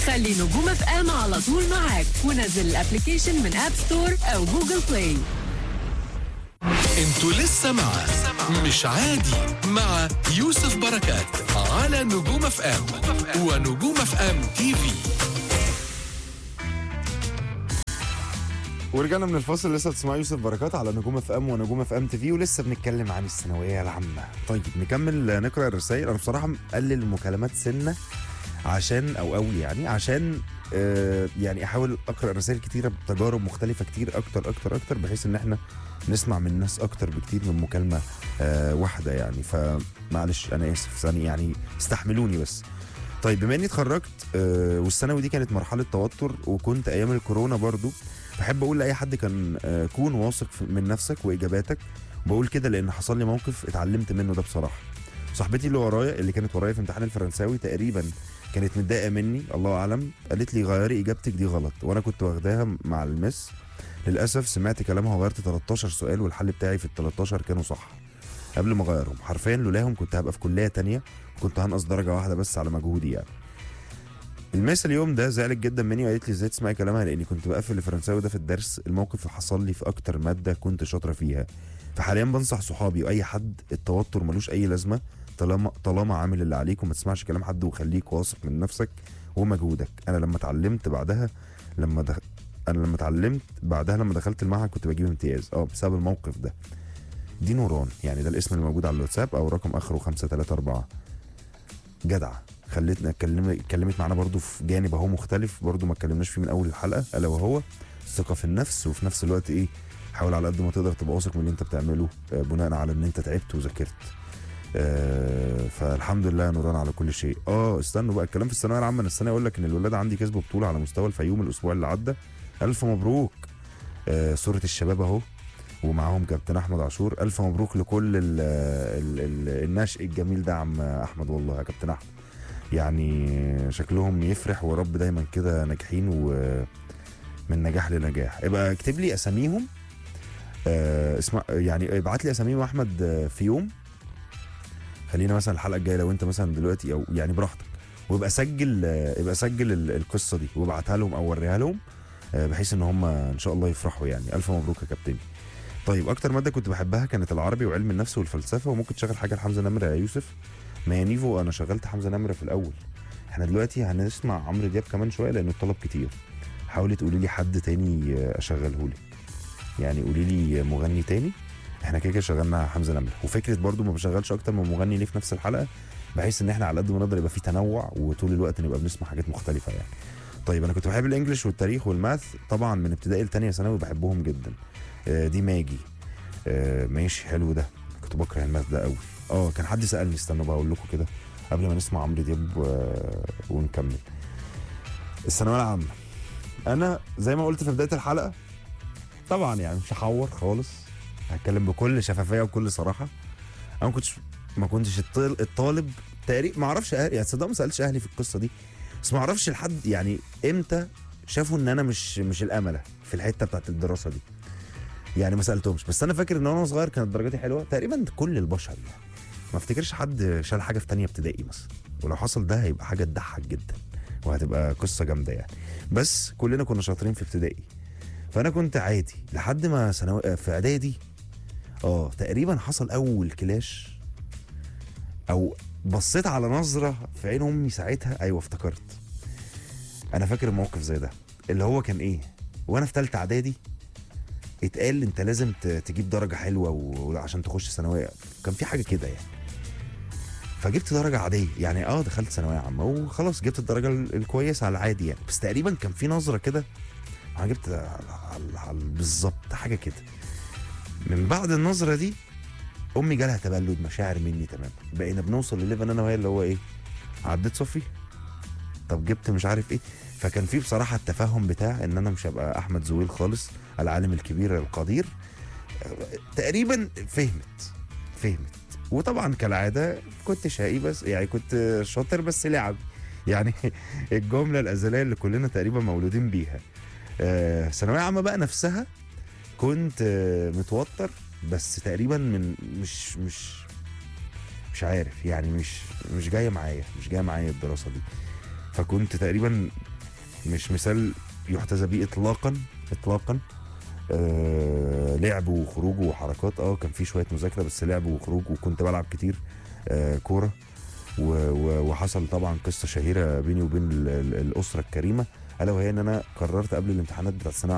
خلي نجوم اف ام على طول معاك ونزل الابلكيشن من اب ستور او جوجل بلاي انتوا لسه مع مش عادي مع يوسف بركات على نجوم اف ام ونجوم اف ام تي في ورجعنا من الفاصل لسه بتسمعوا يوسف بركات على نجوم اف ام ونجوم اف ام تي في ولسه بنتكلم عن الثانويه العامه طيب نكمل نقرا الرسائل انا بصراحه مقلل المكالمات سنه عشان او قوي يعني عشان آه يعني احاول اقرا رسائل كتيره بتجارب مختلفه كتير اكتر اكتر اكتر بحيث ان احنا نسمع من ناس اكتر بكتير من مكالمه آه واحده يعني فمعلش انا اسف ثاني يعني استحملوني بس طيب بما اني اتخرجت آه والثانوي دي كانت مرحله توتر وكنت ايام الكورونا برضو بحب اقول لاي حد كان آه، كون واثق في- من نفسك واجاباتك بقول كده لان حصل لي موقف اتعلمت منه ده بصراحه صاحبتي اللي ورايا اللي كانت ورايا في امتحان الفرنساوي تقريبا كانت متضايقه مني الله اعلم قالت لي غيري اجابتك دي غلط وانا كنت واخداها مع المس للاسف سمعت كلامها وغيرت 13 سؤال والحل بتاعي في ال 13 كانوا صح قبل ما اغيرهم حرفيا لولاهم كنت هبقى في كليه تانية كنت هنقص درجه واحده بس على مجهودي يعني الميس اليوم ده زعلت جدا مني وقالت لي ازاي تسمعي كلامها لاني كنت بقفل الفرنساوي ده في الدرس الموقف اللي حصل لي في اكتر ماده كنت شاطره فيها فحاليا بنصح صحابي واي حد التوتر ملوش اي لازمه طالما طالما عامل اللي عليك وما تسمعش كلام حد وخليك واثق من نفسك ومجهودك انا لما اتعلمت بعدها لما دخ... انا لما اتعلمت بعدها لما دخلت المعهد كنت بجيب امتياز اه بسبب الموقف ده دي نوران يعني ده الاسم اللي موجود على الواتساب او رقم اخره 534 جدع خلتنا اتكلم اتكلمت معانا برضو في جانب اهو مختلف برضو ما اتكلمناش فيه من اول الحلقه الا وهو الثقه في النفس وفي نفس الوقت ايه حاول على قد ما تقدر تبقى واثق من اللي انت بتعمله آه، بناء على ان انت تعبت وذاكرت آه فالحمد لله يا نوران على كل شيء اه استنوا بقى الكلام في الثانويه العامه انا السنه اقول لك ان الولاد عندي كسبوا بطوله على مستوى الفيوم الاسبوع اللي عدى الف مبروك آه صوره الشباب اهو ومعاهم كابتن احمد عاشور الف مبروك لكل ال ال ال النشء الجميل ده عم احمد والله يا كابتن احمد يعني شكلهم يفرح ورب دايما كده ناجحين ومن نجاح لنجاح يبقى اكتب لي اساميهم آه اسمع يعني ابعت لي اساميهم احمد آه، في يوم خلينا مثلا الحلقه الجايه لو انت مثلا دلوقتي او يعني براحتك ويبقى سجل آه، يبقى سجل ال- القصه دي وابعتها لهم او وريها لهم آه، بحيث ان هم ان شاء الله يفرحوا يعني الف مبروك يا كابتن طيب اكتر ماده كنت بحبها كانت العربي وعلم النفس والفلسفه وممكن تشغل حاجه لحمزه نمره يا يوسف ما يا نيفو انا شغلت حمزه نمره في الاول احنا دلوقتي هنسمع عمرو دياب كمان شويه لانه الطلب كتير حاولي تقولي لي حد تاني آه، اشغله لك يعني قولي لي مغني تاني احنا كده كده شغلنا حمزه نمره وفكره برضو ما بشغلش اكتر من مغني ليه في نفس الحلقه بحيث ان احنا على قد ما نقدر يبقى في تنوع وطول الوقت نبقى بنسمع حاجات مختلفه يعني طيب انا كنت بحب الانجليش والتاريخ والماث طبعا من ابتدائي لتانية ثانوي بحبهم جدا آه، دي ماجي آه، ماشي حلو ده كنت بكره الماث ده قوي اه كان حد سالني استنوا بقى اقول لكم كده قبل ما نسمع عمرو دياب و- ونكمل الثانويه العامه انا زي ما قلت في بدايه الحلقه طبعا يعني مش هحور خالص هتكلم بكل شفافيه وكل صراحه انا ما كنتش ما كنتش الطال- الطالب تقريبا ما اعرفش أهلي يعني تصدق ما سالتش اهلي في القصه دي بس ما اعرفش لحد يعني امتى شافوا ان انا مش مش الامله في الحته بتاعت الدراسه دي يعني ما سالتهمش بس انا فاكر ان وانا صغير كانت درجاتي حلوه تقريبا كل البشر يعني ما افتكرش حد شال حاجه في تانية ابتدائي مثلا ولو حصل ده هيبقى حاجه تضحك جدا وهتبقى قصه جامده يعني بس كلنا كنا شاطرين في ابتدائي فانا كنت عادي لحد ما ثانوي في اعدادي اه تقريبا حصل اول كلاش او بصيت على نظره في عين امي ساعتها ايوه افتكرت انا فاكر موقف زي ده اللي هو كان ايه وانا في ثالثه اعدادي اتقال انت لازم ت- تجيب درجه حلوه و- وعشان تخش ثانويه كان في حاجه كده يعني فجبت درجه عاديه يعني اه دخلت ثانويه عامه وخلاص جبت الدرجه ال- الكويسه على العادي يعني بس تقريبا كان في نظره كده انا جبت على- على- على- بالظبط حاجه كده من بعد النظره دي امي جالها تبلد مشاعر مني تماما بقينا بنوصل لليفل انا وهي اللي هو ايه عديت صفي طب جبت مش عارف ايه فكان في بصراحه التفاهم بتاع ان انا مش هبقى احمد زويل خالص العالم الكبير القدير تقريبا فهمت فهمت وطبعا كالعاده كنت شقي بس يعني كنت شاطر بس لعب يعني الجمله الازليه اللي كلنا تقريبا مولودين بيها آه، ثانويه عامه بقى نفسها كنت آه، متوتر بس تقريبا من مش مش مش عارف يعني مش مش جايه معايا مش جايه معايا الدراسه دي فكنت تقريبا مش مثال يحتذى بيه اطلاقا اطلاقا آه لعب وخروج وحركات اه كان في شويه مذاكره بس لعب وخروج وكنت بلعب كتير آه كوره و- و- وحصل طبعا قصه شهيره بيني وبين ال- ال- الاسره الكريمه الا وهي ان انا قررت قبل الامتحانات بتاعت الثانويه